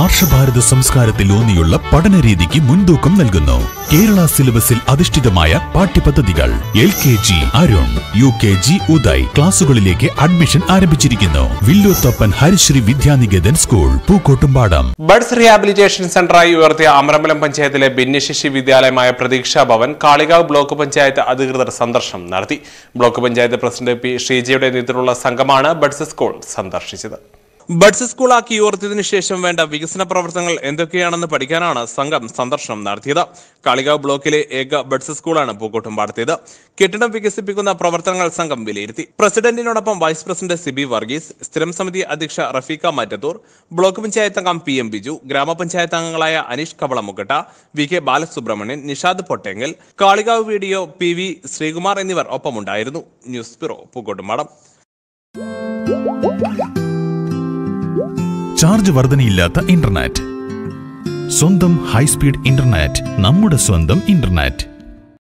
ആർഷഭാരത സംസ്കാരത്തിൽ ഊന്നിയുള്ള പഠനരീതിക്ക് മുൻതൂക്കം നൽകുന്നു കേരള സിലബസിൽ അധിഷ്ഠിതമായ പാഠ്യപദ്ധതികൾ എൽ കെ ജി അരുൺ യു കെ ജി ഉദയ് ക്ലാസുകളിലേക്ക് അഡ്മിഷൻ ആരംഭിച്ചിരിക്കുന്നു Villuthappan Harisree Vidyaniketan school Pookkottumpadam buds rehabilitation സെന്ററായി ഉയർത്തിയ അമരമ്പലം പഞ്ചായത്തിലെ ഭിന്നശേഷി വിദ്യാലയമായ പ്രതീക്ഷാ ഭവൻ കാളികാവ് ബ്ലോക്ക് പഞ്ചായത്ത് അധികൃതർ സന്ദർശനം നടത്തി ബ്ലോക്ക് പഞ്ചായത്ത് പ്രസിഡന്റ് പി ശ്രീജയുടെ നേതൃത്വത്തിലുള്ള സംഘമാണ് ബഡ്സ് സ്കൂൾ സന്ദർശിച്ചത് ബഡ്സ് സ്കൂളാക്കി ഉയർത്തിയതിനു ശേഷം വേണ്ട വികസന പ്രവർത്തനങ്ങൾ എന്തൊക്കെയാണെന്ന് പഠിക്കാനാണ് സംഘം സന്ദർശനം നടത്തിയത് കാളികാവ് ബ്ലോക്കിലെ ഏക ബഡ്സ് സ്കൂളാണ് പൂക്കോട്ടുംപാടത്തേത് കെട്ടിടം വികസിപ്പിക്കുന്ന പ്രവർത്തനങ്ങൾ സംഘം വിലയിരുത്തി പ്രസിഡന്റിനോടൊപ്പം വൈസ് പ്രസിഡന്റ് സിബി വർഗീസ് സ്ഥിരം സമിതി അധ്യക്ഷ റഫീഖ മാറ്റത്തൂർ ബ്ലോക്ക് പഞ്ചായത്ത് അംഗം പി എം ബിജു ഗ്രാമപഞ്ചായത്ത് അംഗങ്ങളായ Aneesh Kavalamukkatta V K Balasubramanian Nishad Pottenkal Kalikavu video P V Sreekumar എന്നിവർ ഒപ്പമുണ്ടായിരുന്നു ന്യൂസ് ബ്യൂറോ പൂക്കോട്ടുംപാടം ചാർജ് വർധനയില്ലാത്ത ഇന്റർനെറ്റ് സ്വന്തം ഹൈസ്പീഡ് ഇന്റർനെറ്റ് നമ്മുടെ സ്വന്തം ഇന്റർനെറ്റ്